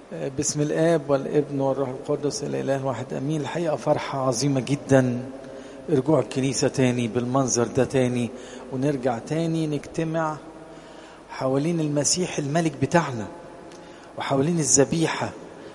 بسم الاب والابن والروح القدس الاله الواحد امين الحقيقه فرحه عظيمه جدا رجوع الكنيسه تاني بالمنظر ده تاني ونرجع تاني نجتمع حوالين المسيح الملك بتاعنا وحوالين الذبيحه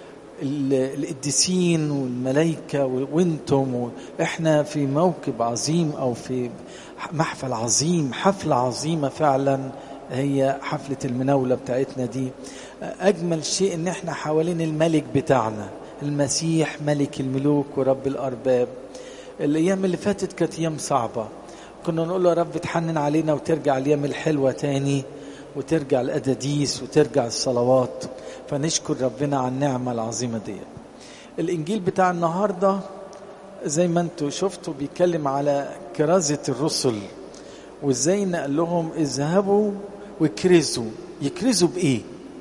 القديسين والملائكه وانتم احنا في موكب عظيم او في محفل عظيم حفله عظيمه فعلا هي حفله المناوله بتاعتنا دي اجمل شيء ان احنا حوالين الملك بتاعنا المسيح ملك الملوك ورب الارباب الايام اللي فاتت كانت ايام صعبه كنا نقول له يا رب تحنن علينا وترجع الايام الحلوه تاني وترجع الاداديس وترجع الصلوات فنشكر ربنا على النعمه العظيمه دي الانجيل بتاع النهارده زي ما انتم شفتوا بيتكلم على كرازه الرسل وازاي نقل لهم اذهبوا وكرزوا يكرزوا بايه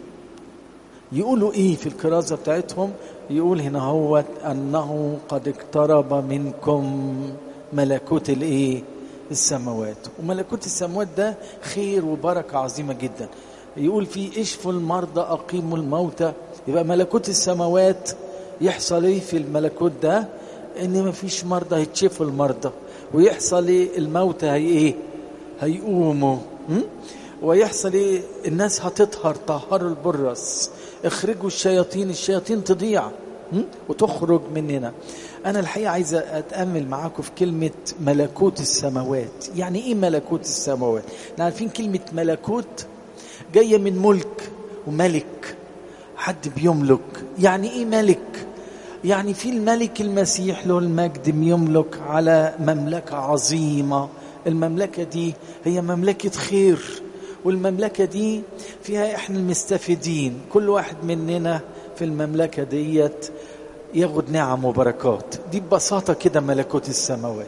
يقولوا ايه في الكرازة بتاعتهم يقول هنا هو انه قد اقترب منكم ملكوت الايه السماوات وملكوت السماوات ده خير وبركة عظيمة جدا يقول فيه اشفوا المرضى اقيموا الموتى يبقى ملكوت السماوات يحصل ايه في الملكوت ده ان مفيش مرضى هيتشفوا المرضى ويحصل ايه الموتى هي ايه هيقوموا ويحصل ايه الناس هتطهر طهروا البرص اخرجوا الشياطين الشياطين تضيع وتخرج مننا انا الحقيقه عايز اتامل معاكم في كلمه ملكوت السماوات يعني ايه ملكوت السماوات احنا عارفين كلمه ملكوت جايه من ملك وملك حد بيملك يعني ايه ملك يعني في الملك المسيح له المجد بيملك على مملكه عظيمه المملكه دي هي مملكه خير والمملكة دي فيها احنا المستفيدين كل واحد مننا في المملكة ديت ياخد نعم وبركات دي ببساطة كده ملكوت السماوات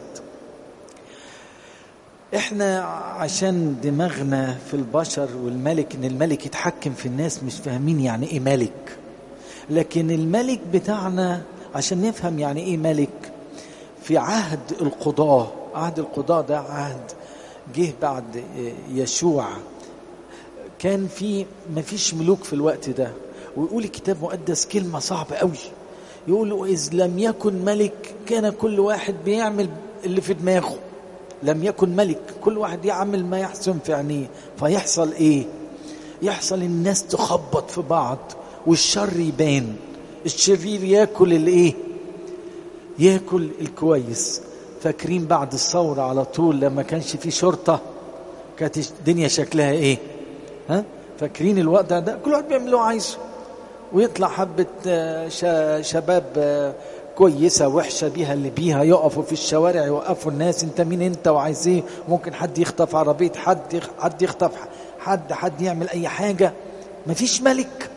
احنا عشان دماغنا في البشر والملك ان الملك يتحكم في الناس مش فاهمين يعني ايه ملك لكن الملك بتاعنا عشان نفهم يعني ايه ملك في عهد القضاة عهد القضاة ده عهد جه بعد يشوع كان في ما فيش ملوك في الوقت ده ويقول الكتاب المقدس كلمة صعبة قوي يقول إذ لم يكن ملك كان كل واحد بيعمل اللي في دماغه لم يكن ملك كل واحد يعمل ما يحسن في عينيه فيحصل ايه يحصل الناس تخبط في بعض والشر يبان الشرير ياكل الايه ياكل الكويس فاكرين بعد الثورة على طول لما كانش في شرطة كانت الدنيا شكلها ايه ها فاكرين الوضع ده كل واحد بيعمل اللي هو عايزه ويطلع حبة شباب كويسة وحشة بيها اللي بيها يقفوا في الشوارع يوقفوا الناس انت مين انت وعايز ايه ممكن حد يخطف عربية حد حد يخطف حد حد يعمل اي حاجة مفيش ملك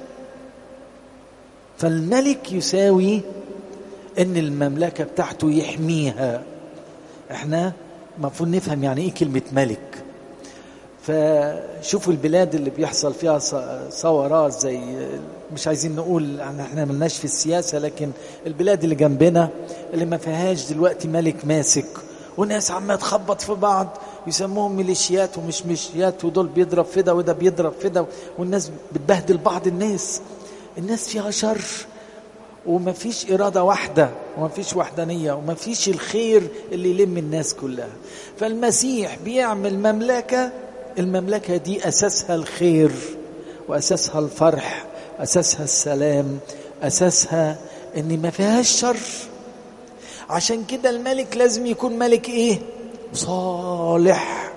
فالملك يساوي ان المملكة بتاعته يحميها احنا المفروض نفهم يعني ايه كلمة ملك فشوفوا البلاد اللي بيحصل فيها ثورات زي مش عايزين نقول احنا ملناش في السياسه لكن البلاد اللي جنبنا اللي ما فيهاش دلوقتي ملك ماسك وناس عماله تخبط في بعض يسموهم ميليشيات ومش ميليشيات ودول بيضرب في ده وده بيضرب في ده والناس بتبهدل بعض الناس الناس فيها شر وما فيش إرادة واحدة وما فيش وحدانية وما فيش الخير اللي يلم الناس كلها فالمسيح بيعمل مملكة المملكة دي أساسها الخير وأساسها الفرح أساسها السلام أساسها إن ما فيهاش شر عشان كده الملك لازم يكون ملك إيه صالح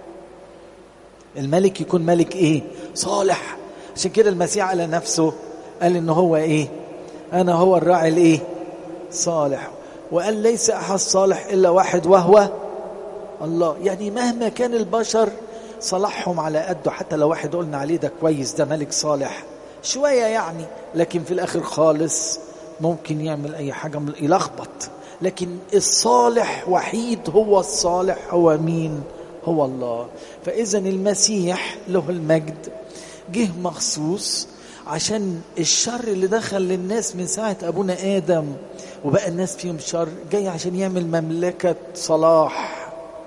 الملك يكون ملك إيه صالح عشان كده المسيح على نفسه قال إن هو إيه أنا هو الراعي الإيه صالح وقال ليس أحد صالح إلا واحد وهو الله يعني مهما كان البشر صلاحهم على قده حتى لو واحد قلنا عليه ده كويس ده ملك صالح شوية يعني لكن في الآخر خالص ممكن يعمل أي حاجة يلخبط لكن الصالح وحيد هو الصالح هو مين هو الله فإذا المسيح له المجد جه مخصوص عشان الشر اللي دخل للناس من ساعة أبونا آدم وبقى الناس فيهم شر جاي عشان يعمل مملكة صلاح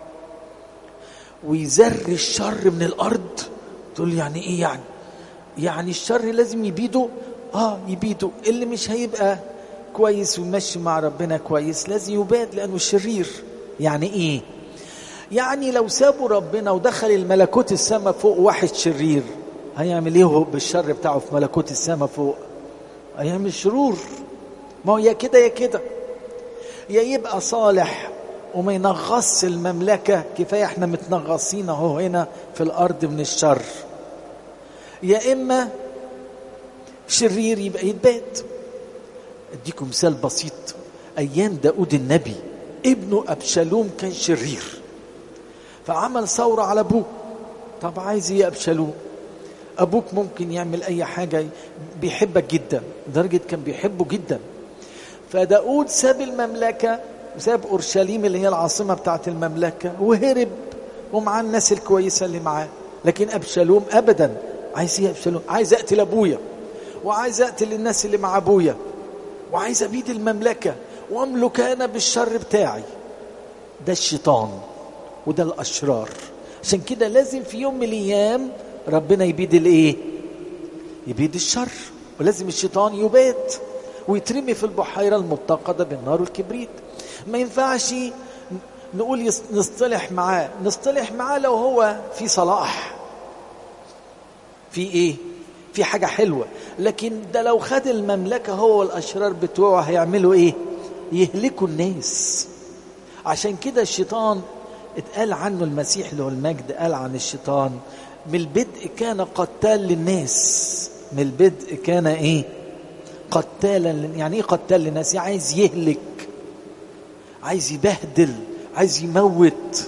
ويزر الشر من الارض تقول يعني ايه يعني يعني الشر لازم يبيده اه يبيدوا اللي مش هيبقى كويس ويمشي مع ربنا كويس لازم يباد لانه شرير يعني ايه يعني لو سابوا ربنا ودخل الملكوت السماء فوق واحد شرير هيعمل ايه هو بالشر بتاعه في ملكوت السماء فوق هيعمل شرور ما هو يا كده يا كده يا يبقى صالح وما ينغص المملكة كفاية احنا متنغصين اهو هنا في الأرض من الشر يا إما شرير يبقى يتبات اديكم مثال بسيط أيام داود النبي ابنه أبشالوم كان شرير فعمل ثورة على أبوه طب عايز ايه أبشالوم أبوك ممكن يعمل أي حاجة بيحبك جدا لدرجة كان بيحبه جدا فداود ساب المملكة وساب أورشليم اللي هي العاصمة بتاعت المملكة وهرب ومعاه الناس الكويسة اللي معاه لكن أبشالوم أبدا عايز ايه أبشالوم عايز أقتل أبويا وعايز أقتل الناس اللي مع أبويا وعايز أبيد المملكة وأملك أنا بالشر بتاعي ده الشيطان وده الأشرار عشان كده لازم في يوم من الأيام ربنا يبيد الإيه يبيد الشر ولازم الشيطان يبات ويترمي في البحيرة المتقدة بالنار والكبريت ما ينفعش نقول نصطلح معاه نصطلح معاه لو هو في صلاح في ايه في حاجة حلوة لكن ده لو خد المملكة هو والأشرار بتوعه هيعملوا ايه يهلكوا الناس عشان كده الشيطان اتقال عنه المسيح اللي هو المجد قال عن الشيطان من البدء كان قتال للناس من البدء كان ايه قتالا يعني ايه قتال للناس يعني عايز يهلك عايز يبهدل عايز يموت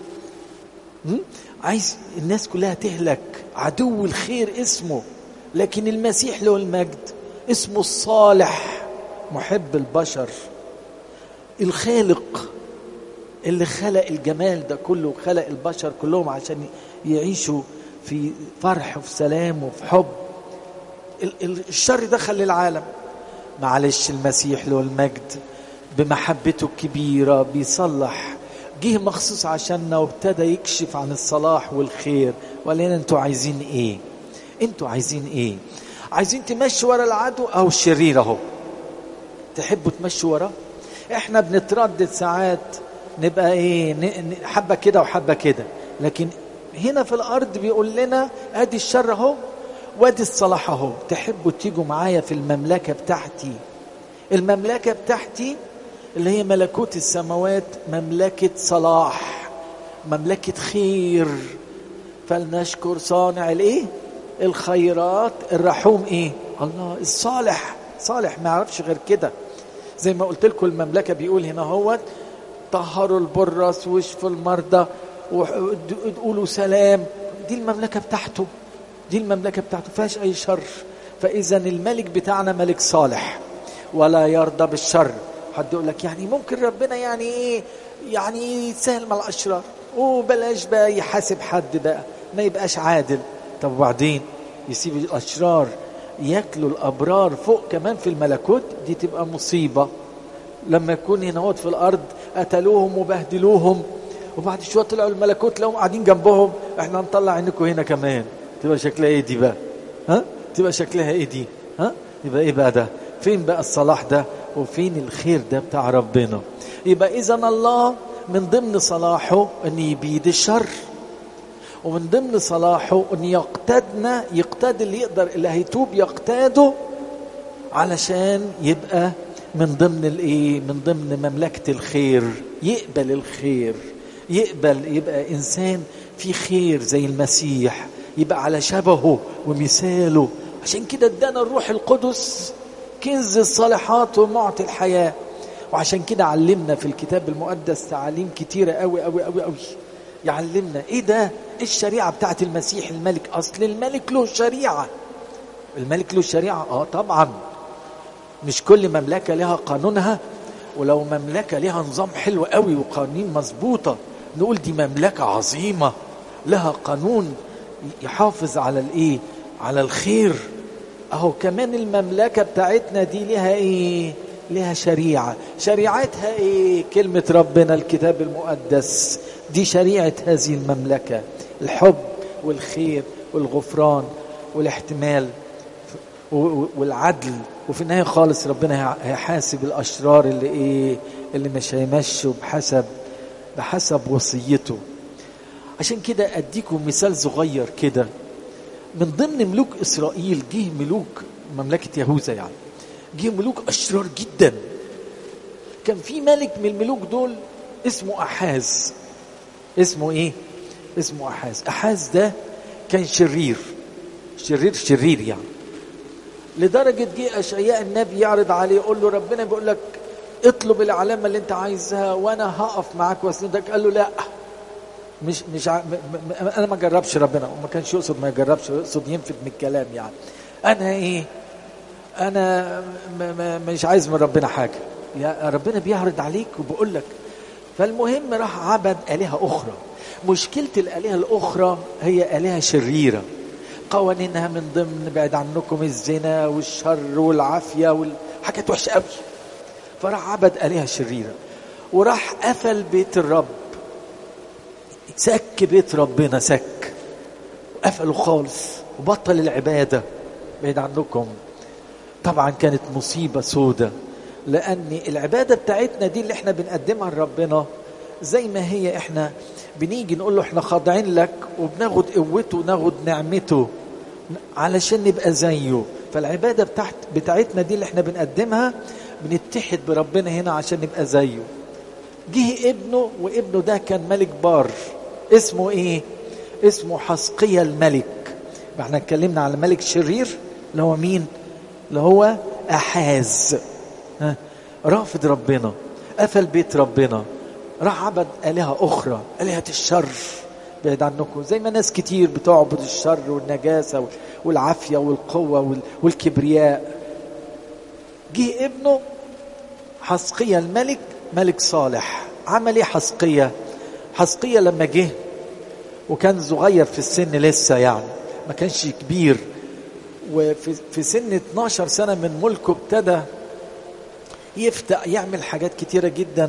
عايز الناس كلها تهلك عدو الخير اسمه لكن المسيح له المجد اسمه الصالح محب البشر الخالق اللي خلق الجمال ده كله وخلق البشر كلهم عشان يعيشوا في فرح وفي سلام وفي حب الشر دخل للعالم معلش المسيح له المجد بمحبته الكبيرة بيصلح جه مخصوص عشاننا وابتدى يكشف عن الصلاح والخير وقال لنا انتوا عايزين ايه انتوا عايزين ايه عايزين تمشوا ورا العدو او الشرير اهو تحبوا تمشوا وراه احنا بنتردد ساعات نبقى ايه حبه كده وحبه كده لكن هنا في الارض بيقول لنا ادي الشر اهو وادي الصلاح اهو تحبوا تيجوا معايا في المملكه بتاعتي المملكه بتاعتي اللي هي ملكوت السماوات مملكه صلاح مملكه خير فلنشكر صانع الايه الخيرات الرحوم ايه الله الصالح صالح ما يعرفش غير كده زي ما قلت لكم المملكه بيقول هنا هو طهروا البرص واشفوا المرضى وقولوا سلام دي المملكه بتاعته دي المملكه بتاعته فيهاش اي شر فاذا الملك بتاعنا ملك صالح ولا يرضى بالشر حد يقول لك يعني ممكن ربنا يعني ايه يعني يتساهل مع الاشرار وبلاش بقى يحاسب حد بقى ما يبقاش عادل طب وبعدين يسيب الاشرار ياكلوا الابرار فوق كمان في الملكوت دي تبقى مصيبه لما يكون هنا في الارض قتلوهم وبهدلوهم وبعد شويه طلعوا الملكوت لهم قاعدين جنبهم احنا هنطلع عينكم هنا كمان تبقى شكلها ايه دي بقى ها تبقى شكلها ايه دي ها يبقى ايه بقى ده فين بقى الصلاح ده وفين الخير ده بتاع ربنا يبقى اذا الله من ضمن صلاحه ان يبيد الشر ومن ضمن صلاحه ان يقتدنا يقتاد اللي يقدر اللي هيتوب يقتاده علشان يبقى من ضمن الايه من ضمن مملكه الخير يقبل الخير يقبل يبقى انسان في خير زي المسيح يبقى على شبهه ومثاله عشان كده ادانا الروح القدس كنز الصالحات ومعطي الحياه وعشان كده علمنا في الكتاب المقدس تعاليم كتيره قوي قوي قوي قوي يعلمنا ايه ده ايه الشريعه بتاعت المسيح الملك اصل الملك له شريعه الملك له شريعه اه طبعا مش كل مملكه لها قانونها ولو مملكه لها نظام حلو قوي وقوانين مظبوطه نقول دي مملكه عظيمه لها قانون يحافظ على الايه على الخير اهو كمان المملكه بتاعتنا دي لها ايه لها شريعه شريعتها ايه كلمه ربنا الكتاب المقدس دي شريعه هذه المملكه الحب والخير والغفران والاحتمال والعدل وفي النهايه خالص ربنا هيحاسب الاشرار اللي ايه اللي مش هيمشوا بحسب بحسب وصيته عشان كده اديكم مثال صغير كده من ضمن ملوك اسرائيل جه ملوك مملكه يهوذا يعني جه ملوك اشرار جدا كان في ملك من الملوك دول اسمه احاز اسمه ايه اسمه احاز احاز ده كان شرير شرير شرير يعني لدرجة جه أشعياء النبي يعرض عليه يقول له ربنا بيقول لك اطلب العلامة اللي انت عايزها وانا هقف معاك واسندك قال له لا مش مش ع... م... م... انا ما جربش ربنا وما كانش يقصد ما يجربش يقصد ينفذ من الكلام يعني انا ايه انا م... م... مش عايز من ربنا حاجة يا ربنا بيعرض عليك وبقول لك فالمهم راح عبد آلهة أخرى مشكلة الآلهة الأخرى هي آلهة شريرة قوانينها من ضمن بعد عنكم الزنا والشر والعافية والحاجات وحشة قوي فراح عبد آلهة شريرة وراح قفل بيت الرب سك بيت ربنا سك قفله خالص وبطل العبادة بعيد عنكم طبعا كانت مصيبة سودة لأن العبادة بتاعتنا دي اللي احنا بنقدمها لربنا زي ما هي احنا بنيجي نقول له احنا خاضعين لك وبناخد قوته وناخد نعمته علشان نبقى زيه فالعبادة بتاعت بتاعتنا دي اللي احنا بنقدمها بنتحد بربنا هنا عشان نبقى زيه جه ابنه وابنه ده كان ملك بار اسمه ايه اسمه حسقية الملك احنا اتكلمنا على ملك شرير اللي هو مين اللي هو احاز ها رافض ربنا قفل بيت ربنا راح عبد آلهة أخرى آلهة الشر بعيد عنكم زي ما ناس كتير بتعبد الشر والنجاسة والعافية والقوة والكبرياء جه ابنه حسقية الملك ملك صالح عمل ايه حسقية حسقية لما جه وكان صغير في السن لسه يعني ما كانش كبير وفي في سن 12 سنة من ملكه ابتدى يفتح يعمل حاجات كتيرة جدا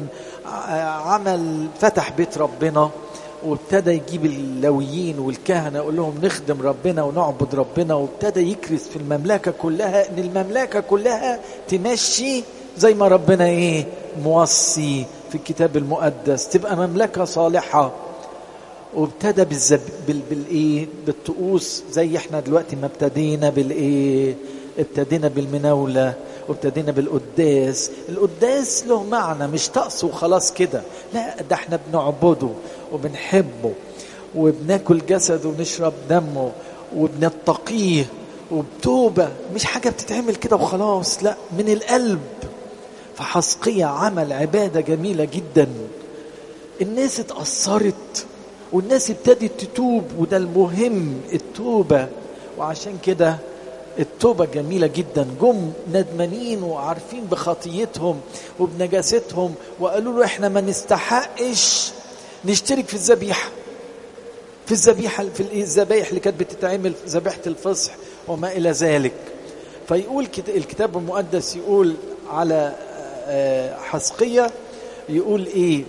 عمل فتح بيت ربنا وابتدى يجيب اللويين والكهنة يقول لهم نخدم ربنا ونعبد ربنا وابتدى يكرس في المملكة كلها ان المملكة كلها تمشي زي ما ربنا ايه موصي في الكتاب المقدس تبقى مملكة صالحة وابتدى بالزب... بال... بالايه بالطقوس زي احنا دلوقتي ما ابتدينا بالايه ابتدينا بالمناوله وابتدينا بالقداس القداس له معنى مش طقس وخلاص كده لا ده احنا بنعبده وبنحبه وبناكل جسده ونشرب دمه وبنتقيه وبتوبة مش حاجة بتتعمل كده وخلاص لا من القلب فحسقية عمل عبادة جميلة جدا الناس اتأثرت والناس ابتدت تتوب وده المهم التوبة وعشان كده التوبة جميلة جدا جم ندمانين وعارفين بخطيتهم وبنجاستهم وقالوا له احنا ما نستحقش نشترك في الذبيحة في الذبيحة في الذبايح اللي كانت بتتعمل في ذبيحة الفصح وما إلى ذلك فيقول الكتاب المقدس يقول على حسقية يقول ايه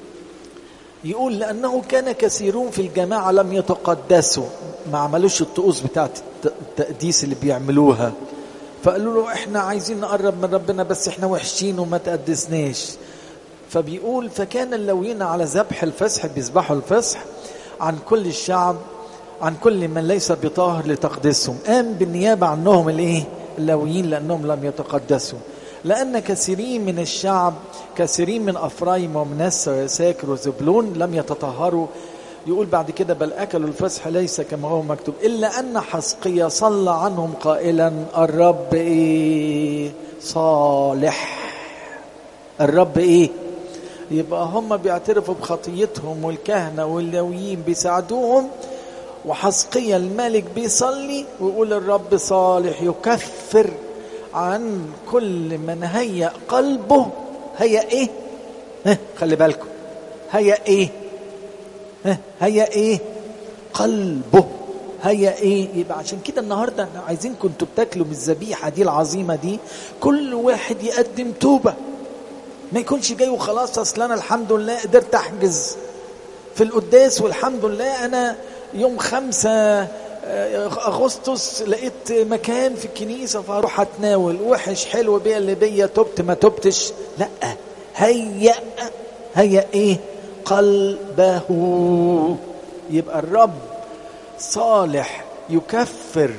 يقول لأنه كان كثيرون في الجماعة لم يتقدسوا ما عملوش الطقوس بتاعت التقديس اللي بيعملوها فقالوا له احنا عايزين نقرب من ربنا بس احنا وحشين وما تقدسناش فبيقول فكان اللويين على ذبح الفسح بيذبحوا الفسح عن كل الشعب عن كل من ليس بطاهر لتقدسهم قام بالنيابة عنهم الايه اللويين لأنهم لم يتقدسوا لأن كثيرين من الشعب كثيرين من أفرايم ومنسى ويساكر وزبلون لم يتطهروا يقول بعد كده بل أكلوا الفسح ليس كما هو مكتوب إلا أن حسقية صلى عنهم قائلا الرب إيه صالح الرب إيه يبقى هم بيعترفوا بخطيتهم والكهنة واللويين بيساعدوهم وحسقية الملك بيصلي ويقول الرب صالح يكفر عن كل من هيأ قلبه هيا ايه ها خلي بالكم هيا ايه ها هيا ايه قلبه هيا ايه يبقى عشان كده النهارده احنا عايزين كنتوا بتاكلوا من الذبيحه دي العظيمه دي كل واحد يقدم توبه ما يكونش جاي وخلاص اصل انا الحمد لله قدرت احجز في القداس والحمد لله انا يوم خمسة اغسطس لقيت مكان في الكنيسه فاروح اتناول وحش حلو بيا اللي بيا تبت ما تبتش لا هيأ هيأ ايه قلبه يبقى الرب صالح يكفر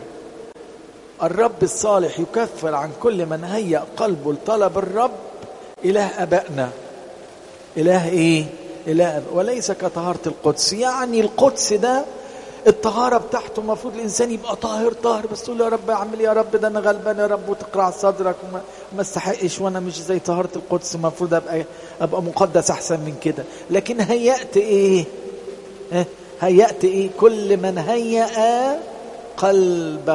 الرب الصالح يكفر عن كل من هيأ قلبه لطلب الرب إله أبائنا إله إيه؟ إله أب... وليس كطهارة القدس يعني القدس ده الطهارة بتاعته المفروض الإنسان يبقى طاهر طاهر بس تقول يا رب اعمل يا رب ده أنا غلبان يا رب وتقرع صدرك وما ما استحقش وأنا مش زي طهارة القدس المفروض أبقى أبقى مقدس أحسن من كده لكن هيأت إيه؟ هيأت إيه؟ كل من هيأ قلبه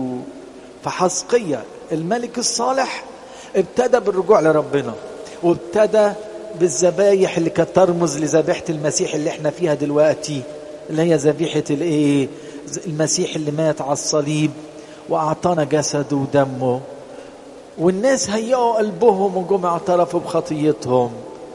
فحسقية الملك الصالح ابتدى بالرجوع لربنا وابتدى بالذبايح اللي كانت ترمز لذبيحة المسيح اللي احنا فيها دلوقتي اللي هي ذبيحة الايه المسيح اللي مات على الصليب واعطانا جسده ودمه والناس هيئوا قلبهم وجم اعترفوا بخطيتهم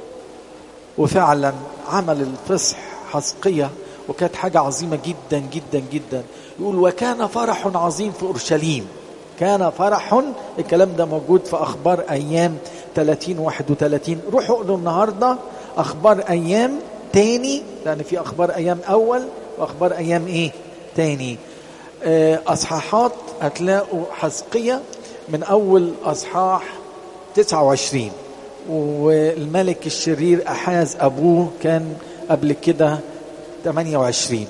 وفعلا عمل الفصح حسقية وكانت حاجة عظيمة جدا جدا جدا يقول وكان فرح عظيم في أورشليم كان فرح الكلام ده موجود في أخبار أيام 30 31 روحوا اقروا النهاردة أخبار أيام تاني لأن في أخبار أيام أول وأخبار أيام إيه تاني أصحاحات هتلاقوا حزقية من أول أصحاح 29 والملك الشرير أحاز أبوه كان قبل كده 28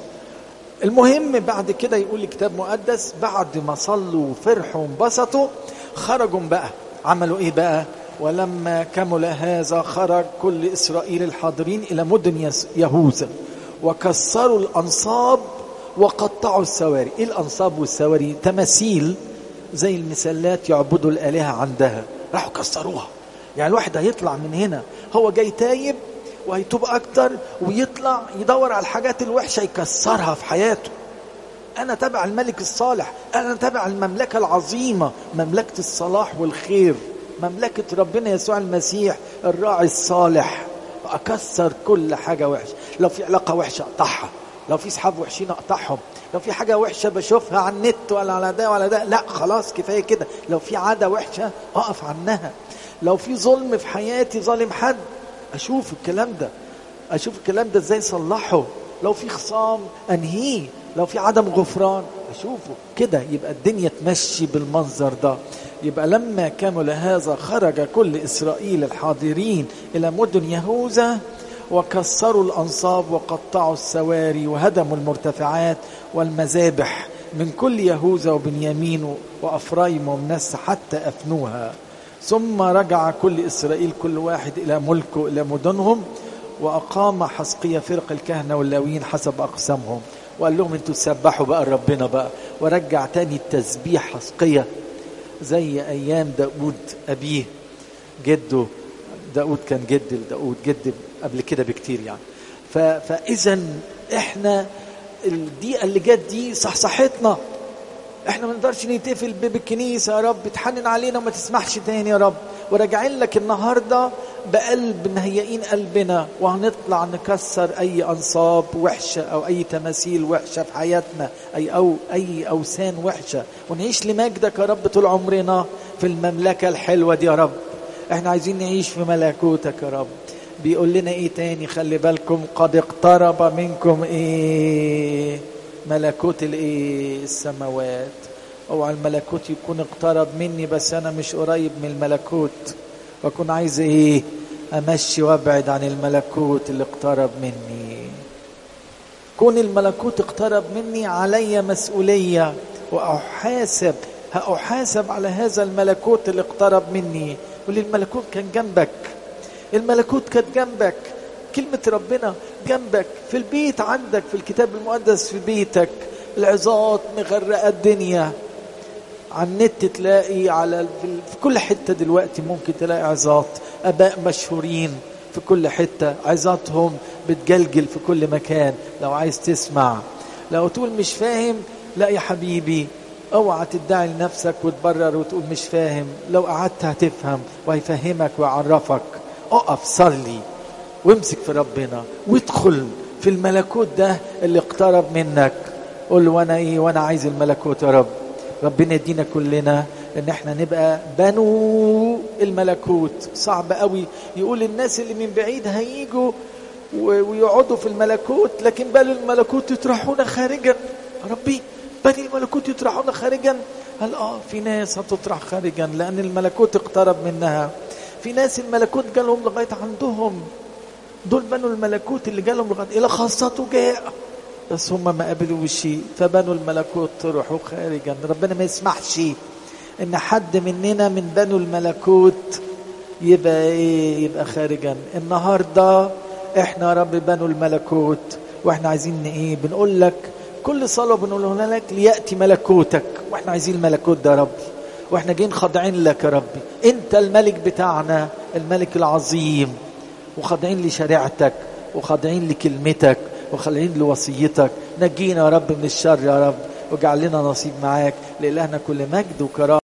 المهم بعد كده يقول الكتاب مقدس بعد ما صلوا وفرحوا وانبسطوا خرجوا بقى عملوا ايه بقى ولما كمل هذا خرج كل اسرائيل الحاضرين الى مدن يهوذا وكسروا الانصاب وقطعوا السواري ايه الانصاب والسواري تماثيل زي المسلات يعبدوا الالهه عندها راحوا كسروها يعني الواحد هيطلع من هنا هو جاي تايب وهيتوب اكتر ويطلع يدور على الحاجات الوحشه يكسرها في حياته انا تبع الملك الصالح انا تبع المملكه العظيمه مملكه الصلاح والخير مملكه ربنا يسوع المسيح الراعي الصالح اكسر كل حاجه وحشه لو في علاقه وحشه اقطعها لو في اصحاب وحشين اقطعهم لو في حاجه وحشه بشوفها على النت ولا على ده ولا ده لا خلاص كفايه كده لو في عاده وحشه اقف عنها لو في ظلم في حياتي ظالم حد اشوف الكلام ده اشوف الكلام ده ازاي صلحه لو في خصام انهيه لو في عدم غفران اشوفه كده يبقى الدنيا تمشي بالمنظر ده يبقى لما كمل هذا خرج كل اسرائيل الحاضرين الى مدن يهوذا وكسروا الانصاب وقطعوا السواري وهدموا المرتفعات والمذابح من كل يهوذا وبنيامين وافرايم ومنس حتى افنوها ثم رجع كل إسرائيل كل واحد إلى ملكه إلى مدنهم وأقام حسقية فرق الكهنة واللاويين حسب أقسامهم وقال لهم انتوا تسبحوا بقى ربنا بقى ورجع تاني التسبيح حسقية زي أيام داود أبيه جده داود كان جد لداود جد قبل كده بكتير يعني فإذا إحنا الدقيقة اللي جت دي صحصحتنا احنا ما نقدرش نتقفل باب الكنيسه يا رب تحنن علينا وما تسمحش تاني يا رب وراجعين لك النهارده بقلب مهيئين قلبنا وهنطلع نكسر اي انصاب وحشه او اي تماثيل وحشه في حياتنا اي او اي اوثان وحشه ونعيش لمجدك يا رب طول عمرنا في المملكه الحلوه دي يا رب احنا عايزين نعيش في ملكوتك يا رب بيقول لنا ايه تاني خلي بالكم قد اقترب منكم ايه ملكوت الايه السماوات اوعى الملكوت يكون اقترب مني بس انا مش قريب من الملكوت واكون عايز ايه امشي وابعد عن الملكوت اللي اقترب مني كون الملكوت اقترب مني علي مسؤوليه واحاسب هاحاسب على هذا الملكوت اللي اقترب مني واللي الملكوت كان جنبك الملكوت كانت جنبك كلمة ربنا جنبك في البيت عندك في الكتاب المقدس في بيتك العظات مغرقة الدنيا على النت تلاقي على في كل حتة دلوقتي ممكن تلاقي عظات أباء مشهورين في كل حتة عظاتهم بتجلجل في كل مكان لو عايز تسمع لو تقول مش فاهم لا يا حبيبي اوعى تدعي لنفسك وتبرر وتقول مش فاهم لو قعدت هتفهم وهيفهمك ويعرفك اقف صلي وامسك في ربنا وادخل في الملكوت ده اللي اقترب منك قول له وانا ايه وانا عايز الملكوت يا رب ربنا يدينا كلنا ان احنا نبقى بنو الملكوت صعب قوي يقول الناس اللي من بعيد هيجوا ويقعدوا في الملكوت لكن بل الملكوت يطرحون خارجا ربي بل الملكوت يطرحون خارجا قال اه في ناس هتطرح خارجا لان الملكوت اقترب منها في ناس الملكوت جالهم لغايه عندهم دول بنوا الملكوت اللي جالهم لغايه الى خاصته جاء بس هم ما قبلوا شيء فبنوا الملكوت طرحوا خارجا ربنا ما يسمحش ان حد مننا من بنو الملكوت يبقى ايه يبقى خارجا النهارده احنا يا رب بنو الملكوت واحنا عايزين ايه بنقول لك كل صلاه بنقولها لك لياتي ملكوتك واحنا عايزين الملكوت ده يا رب واحنا جايين خاضعين لك يا ربي انت الملك بتاعنا الملك العظيم وخاضعين لشريعتك وخاضعين لكلمتك وخاضعين لوصيتك نجينا يا رب من الشر يا رب واجعل لنا نصيب معاك لإلهنا كل مجد وكرامه